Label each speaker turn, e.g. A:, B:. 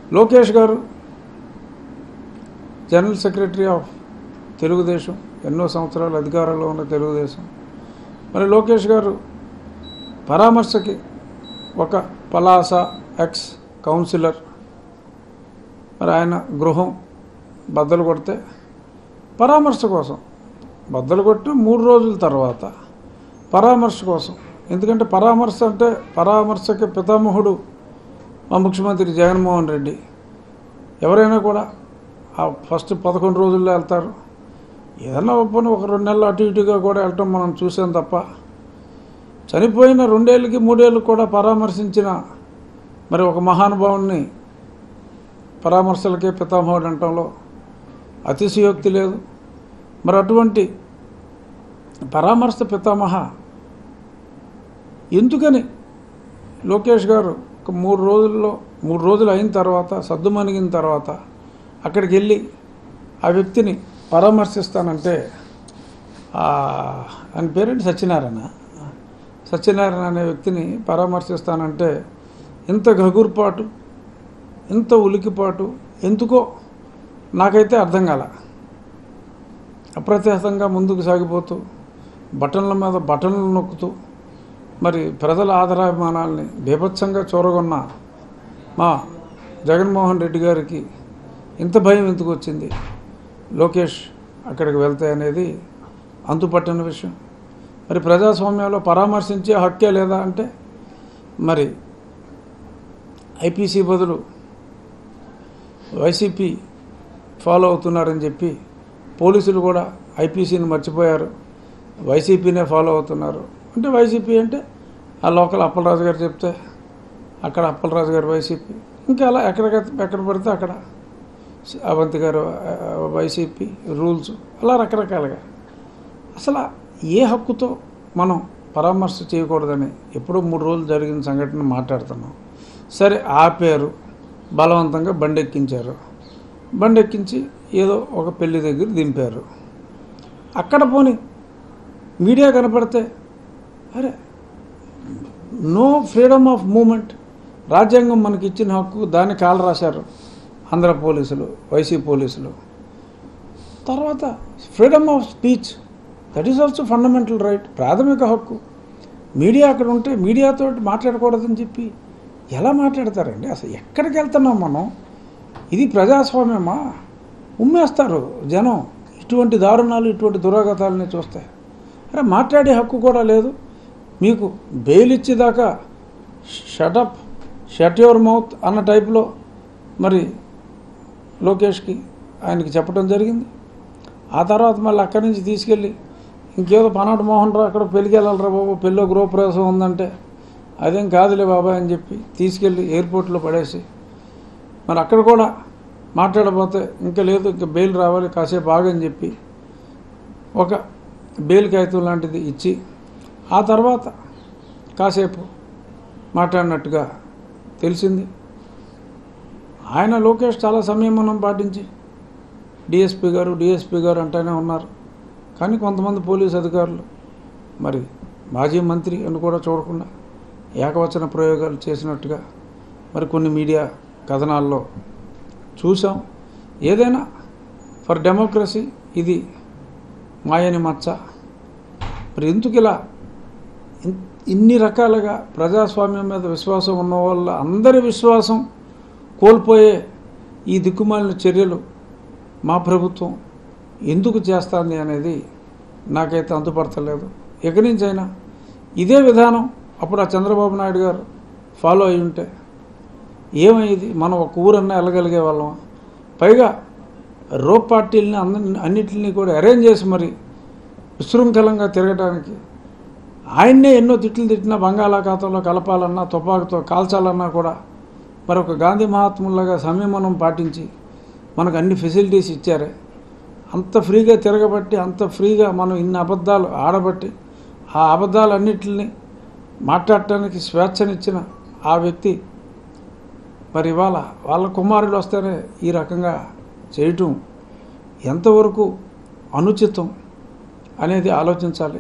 A: లోకేష్ గారు general secretary of Telugu Desam ఎన్నో సంవత్సరాలు అధికారంలో ఉన్న తెలుగుదేశం మరి లోకేష్ గారు పరామర్శకి ఒక పలాస ఎక్స్ కౌన్సిలర్ మరి ఆయన గృహం బద్దలు కొడితే పరామర్శ కోసం బద్దలు కొట్టి మూడు రోజుల తర్వాత పరామర్శ కోసం ఎందుకంటే పరామర్శ అంటే పరామర్శకి పితామహుడు మా ముఖ్యమంత్రి జగన్మోహన్ రెడ్డి ఎవరైనా కూడా ఆ ఫస్ట్ పదకొండు రోజుల్లో వెళ్తారు ఏదన్నా ఒప్పని ఒక రెండు నెలలు అటు ఇటుగా కూడా వెళ్ళటం మనం చూసాం తప్ప చనిపోయిన రెండేళ్ళకి మూడేళ్ళు కూడా పరామర్శించిన మరి ఒక మహానుభావుణ్ణి పరామర్శలకే పితామహుడు అనటంలో అతిశయోక్తి లేదు మరి అటువంటి పరామర్శ పితామహ ఎందుకని లోకేష్ గారు ఒక మూడు రోజుల్లో మూడు రోజులు అయిన తర్వాత సద్దుమణిగిన తర్వాత అక్కడికి వెళ్ళి ఆ వ్యక్తిని పరామర్శిస్తానంటే ఆ, ఆయన పేరేంటి సత్యనారాయణ సత్యనారాయణ అనే వ్యక్తిని పరామర్శిస్తానంటే ఇంత గగుర్పాటు ఇంత ఉలికిపాటు ఎందుకో నాకైతే అర్థం కాల అప్రత్యక్షంగా ముందుకు సాగిపోతూ బటన్ల మీద బటన్లు నొక్కుతూ మరి ప్రజల ఆదరాభిమానాల్ని బీభత్సంగా చూరగొన్న మా జగన్మోహన్ రెడ్డి గారికి ఇంత భయం ఎందుకు వచ్చింది లోకేష్ అక్కడికి వెళ్తే అనేది అంతుపట్టిన విషయం మరి ప్రజాస్వామ్యంలో పరామర్శించే హక్కే లేదా అంటే మరి ఐపీసీ బదులు వైసీపీ ఫాలో అవుతున్నారని చెప్పి పోలీసులు కూడా ఐపీసీని మర్చిపోయారు వైసీపీనే ఫాలో అవుతున్నారు అంటే వైసీపీ అంటే ఆ లోకల్ అప్పలరాజు గారు చెప్తే అక్కడ అప్పలరాజు గారు వైసీపీ ఇంకా అలా ఎక్కడ ఎక్కడ పడితే అక్కడ అవంతి గారు ఆ, వైసీపీ రూల్స్ అలా రకరకాలుగా అసలు ఏ హక్కుతో మనం పరామర్శ చేయకూడదని ఎప్పుడో మూడు రోజులు జరిగిన సంఘటన మాట్లాడుతున్నాం సరే ఆపారు బలవంతంగా బండి ఎక్కించారు బండి ఎక్కించి ఏదో ఒక పెళ్లి దగ్గర దింపారు అక్కడ పోని మీడియా కనపడితే అరే నో ఫ్రీడమ్ ఆఫ్ మూమెంట్ రాజ్యాంగం మనకి ఇచ్చిన హక్కు దాన్ని కాలు రాశారు ఆంధ్ర పోలీసులు వైసీ పోలీసులు తర్వాత freedom of speech that is also fundamental right ప్రాథమిక హక్కు మీడియా అక్కడ ఉంటే మీడియాతో మాట్లాడకూడదని చెప్పి ఎలా మాట్లాడతారండి అసలు ఎక్కడికి వెళ్తున్నాం మనం ఇది ప్రజాస్వామ్యమా ఉమ్మేస్తారు జనం ఇటువంటి దారుణాలు ఇటువంటి దురాగతాలని చూస్తే అరే మాట్లాడే హక్కు కూడా లేదు మీకు బెయిల్ ఇచ్చేదాకా షటప్ షట్ యువర్ మౌత్ అన్న టైప్లో మరి లోకేష్కి ఆయనకి చెప్పడం జరిగింది ఆ తర్వాత మళ్ళీ అక్కడి నుంచి తీసుకెళ్ళి ఇంకేదో పనాటి మోహన్ రావు అక్కడ పెళ్ళికి వెళ్ళాలరా బాబు పెళ్ళో గృహప్రవేశం ఉందంటే అదేం కాదులే బాబాయ్ అని చెప్పి తీసుకెళ్ళి ఎయిర్పోర్ట్లో పడేసి మరి అక్కడ కూడా మాట్లాడబోతే ఇంకా లేదు ఇంకా బెయిల్ రావాలి కాసేపు ఆగని చెప్పి ఒక బెయిల్ కాగితం లాంటిది ఇచ్చి ఆ తర్వాత కాసేపు మాట్లాడినట్టుగా తెలిసింది ఆయన లోకేష్ చాలా సంయమనం పాటించి డిఎస్పీ గారు డిఎస్పీ గారు అంటూనే ఉన్నారు కానీ కొంతమంది పోలీస్ అధికారులు మరి మాజీ మంత్రి అని కూడా చూడకుండా ఏకవచన ప్రయోగాలు చేసినట్టుగా మరి కొన్ని మీడియా కథనాల్లో చూసాం ఏదైనా ఫర్ డెమోక్రసీ ఇది మాయని మచ్చ మరి ఎందుకు ఇలా ఇన్- ఇన్ని రకాలుగా ప్రజాస్వామ్యం మీద విశ్వాసం ఉన్న వాళ్ళ అందరి విశ్వాసం కోల్పోయే ఈ దిక్కుమాలిన చర్యలు మా ప్రభుత్వం ఎందుకు చేస్తుంది అనేది నాకైతే అంతుపడతలేదు ఇక నుంచైనా ఇదే విధానం అప్పుడు ఆ చంద్రబాబు నాయుడు గారు ఫాలో అయి ఉంటే ఏమయ్యేది మనం ఒక ఊరన్నా వెళ్ళగలిగే వాళ్ళం పైగా రోప్ పార్టీలని అందరిని అన్నిటిని కూడా అరేంజ్ చేసి మరి విశృంఖలంగా తిరగడానికి ఆయన్నే ఎన్నో తిట్లు తిట్టినా బంగాళాఖాతంలో కలపాలన్నా తుపాకుతో కాల్చాలన్నా కూడా మరి ఒక గాంధీ మహాత్ములాగా సంయమనం పాటించి మనకు అన్ని ఫెసిలిటీస్ ఇచ్చారే అంత ఫ్రీగా తిరగబట్టి అంత ఫ్రీగా మనం ఇన్ని అబద్ధాలు ఆడబట్టి ఆ అబద్ధాలన్నిటిని మాట్లాడటానికి స్వేచ్ఛనిచ్చిన ఆ వ్యక్తి మరి ఇవాళ వాళ్ళ కుమారుడు వస్తేనే ఈ రకంగా చేయటం ఎంతవరకు అనుచితం అనేది ఆలోచించాలి